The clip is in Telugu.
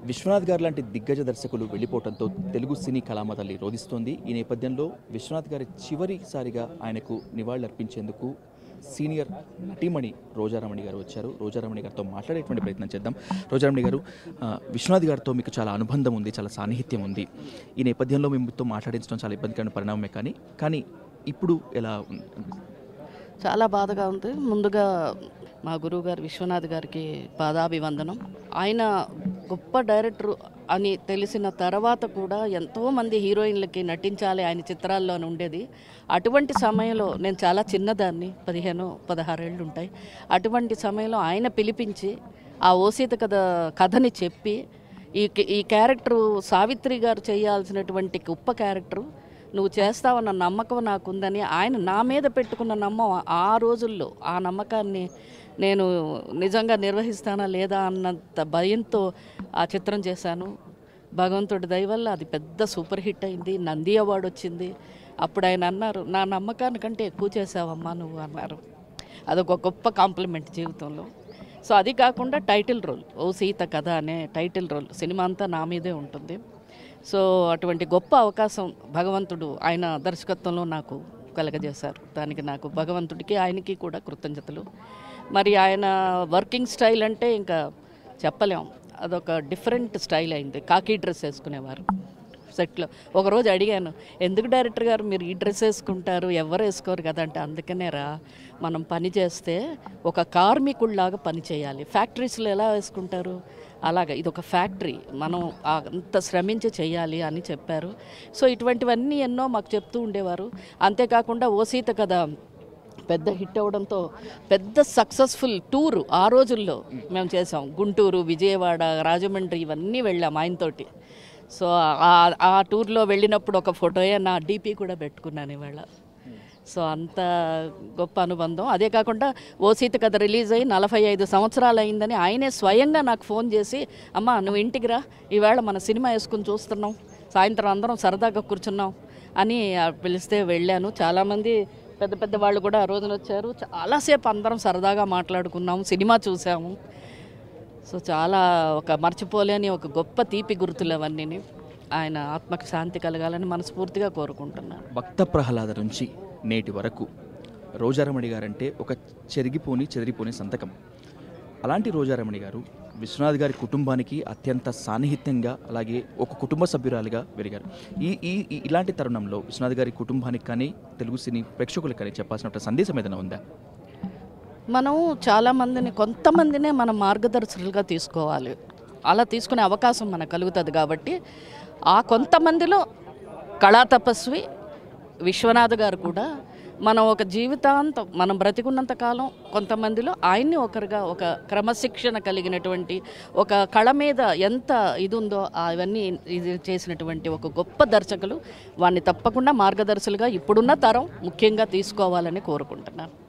విశ్వనాథ్ గారు లాంటి దిగ్గజ దర్శకులు వెళ్ళిపోవడంతో తెలుగు సినీ కళామ తల్లి రోధిస్తోంది ఈ నేపథ్యంలో విశ్వనాథ్ గారి చివరిసారిగా ఆయనకు నివాళులర్పించేందుకు సీనియర్ నటీమణి రోజారమణి గారు వచ్చారు రోజారమణి గారితో మాట్లాడేటువంటి ప్రయత్నం చేద్దాం రోజారమణి గారు ఆ, విశ్వనాథ్ గారితో మీకు చాలా అనుబంధం ఉంది చాలా సాన్నిహిత్యం ఉంది ఈ నేపథ్యంలో మీతో మాట్లాడించడం చాలా ఇబ్బందికరమైన పరిణామమే కానీ కానీ ఇప్పుడు ఎలా ఉంది? చాలా బాధగా ఉంది ముందుగా మా గురువు గారు విశ్వనాథ్ గారికి పాదాభివందనం ఆయన గొప్ప డైరెక్టర్ అని తెలిసిన తర్వాత కూడా ఎంతోమంది హీరోయిన్లకి నటించాలి ఆయన చిత్రాల్లోనే ఉండేది అటువంటి సమయంలో నేను చాలా చిన్నదాన్ని పదిహేను పదహారేళ్ళు ఉంటాయి అటువంటి సమయంలో ఆయన పిలిపించి ఆ ఓసీత కథ కథని చెప్పి ఈ ఈ క్యారెక్టరు సావిత్రి గారు చేయాల్సినటువంటి గొప్ప క్యారెక్టరు నువ్వు చేస్తావన్న నమ్మకం నాకుందని ఆయన నా మీద పెట్టుకున్న నమ్మకం ఆ రోజుల్లో ఆ నమ్మకాన్ని నేను నిజంగా నిర్వహిస్తానా లేదా అన్నంత భయంతో ఆ చిత్రం చేశాను భగవంతుడి దయ వల్ల అది పెద్ద సూపర్ హిట్ అయింది నంది అవార్డు వచ్చింది అప్పుడు ఆయన అన్నారు నా నమ్మకానికంటే ఎక్కువ చేసావమ్మా నువ్వు అన్నారు అదొక గొప్ప కాంప్లిమెంట్ జీవితంలో సో అది కాకుండా టైటిల్ రోల్ ఓ సీత కథ అనే టైటిల్ రోల్ సినిమా అంతా నా మీదే ఉంటుంది సో అటువంటి గొప్ప అవకాశం భగవంతుడు ఆయన దర్శకత్వంలో నాకు కలగజేశారు దానికి నాకు భగవంతుడికి ఆయనకి కూడా కృతజ్ఞతలు మరి ఆయన వర్కింగ్ స్టైల్ అంటే ఇంకా చెప్పలేం అదొక డిఫరెంట్ స్టైల్ అయింది కాకి డ్రెస్ వేసుకునేవారు సెట్లో ఒకరోజు అడిగాను ఎందుకు డైరెక్టర్ గారు మీరు ఈ డ్రెస్ వేసుకుంటారు ఎవరు వేసుకోరు కదా అంటే అందుకనే రా మనం పని చేస్తే ఒక కార్మికుడిలాగా పని చేయాలి ఫ్యాక్టరీస్లో ఎలా వేసుకుంటారు అలాగా ఇది ఒక ఫ్యాక్టరీ మనం ఆ అంత శ్రమించి చేయాలి అని చెప్పారు సో ఇటువంటివన్నీ ఎన్నో మాకు చెప్తూ ఉండేవారు అంతేకాకుండా ఓసీత కదా పెద్ద హిట్ అవడంతో పెద్ద సక్సెస్ఫుల్ టూరు ఆ రోజుల్లో మేము చేసాం గుంటూరు విజయవాడ రాజమండ్రి ఇవన్నీ వెళ్ళాం ఆయనతోటి సో ఆ- ఆ టూర్లో వెళ్ళినప్పుడు ఒక ఫోటోయే నా డీపీ కూడా పెట్టుకున్నాను ఇవాళ సో అంత గొప్ప అనుబంధం అదే కాకుండా ఓ సీత కథ రిలీజ్ అయ్యి నలభై ఐదు సంవత్సరాలు అయిందని ఆయనే స్వయంగా నాకు ఫోన్ చేసి అమ్మ నువ్వు ఇంటికి రా ఈవేళ మన సినిమా వేసుకుని చూస్తున్నాం సాయంత్రం అందరం సరదాగా కూర్చున్నాం అని ఆ పిలిస్తే వెళ్ళాను చాలామంది పెద్ద పెద్ద వాళ్ళు కూడా ఆ రోజున వచ్చారు చాలాసేపు అందరం సరదాగా మాట్లాడుకున్నాము సినిమా చూసాము సో చాలా ఒక మర్చిపోలేని ఒక గొప్ప తీపి గుర్తులు అవన్నీ ఆయన ఆత్మకు శాంతి కలగాలని మనస్ఫూర్తిగా కోరుకుంటున్నాను భక్త ప్రహ్లాద నుంచి నేటి వరకు రోజారమణి గారంటే ఒక చెరిగిపోని చెదిరిపోని సంతకం అలాంటి రోజారమణి గారు విశ్వనాథ్ గారి కుటుంబానికి అత్యంత సాన్నిహిత్యంగా అలాగే ఒక కుటుంబ సభ్యురాలుగా పెరిగారు ఈ ఈ ఈ- ఇలాంటి తరుణంలో విశ్వనాథ్ గారి కుటుంబానికి కానీ తెలుగు సినీ ప్రేక్షకులకు కానీ చెప్పాల్సిన సందేశం ఏదైనా ఉందా మనం చాలామందిని కొంతమందినే మనం మార్గదర్శకులుగా తీసుకోవాలి అలా తీసుకునే అవకాశం మనకు కలుగుతుంది కాబట్టి ఆ కొంతమందిలో కళా తపస్వి విశ్వనాథ్ గారు కూడా మనం ఒక జీవితాంతం మనం బ్రతికున్నంత కాలం కొంతమందిలో ఆయన్ని ఒకరుగా ఒక క్రమశిక్షణ కలిగినటువంటి ఒక కళ మీద ఎంత ఇది ఉందో అవన్నీ ఇది చేసినటువంటి ఒక గొప్ప దర్శకులు వాడిని తప్పకుండా మార్గదర్శులుగా ఇప్పుడున్న తరం ముఖ్యంగా తీసుకోవాలని కోరుకుంటున్నాను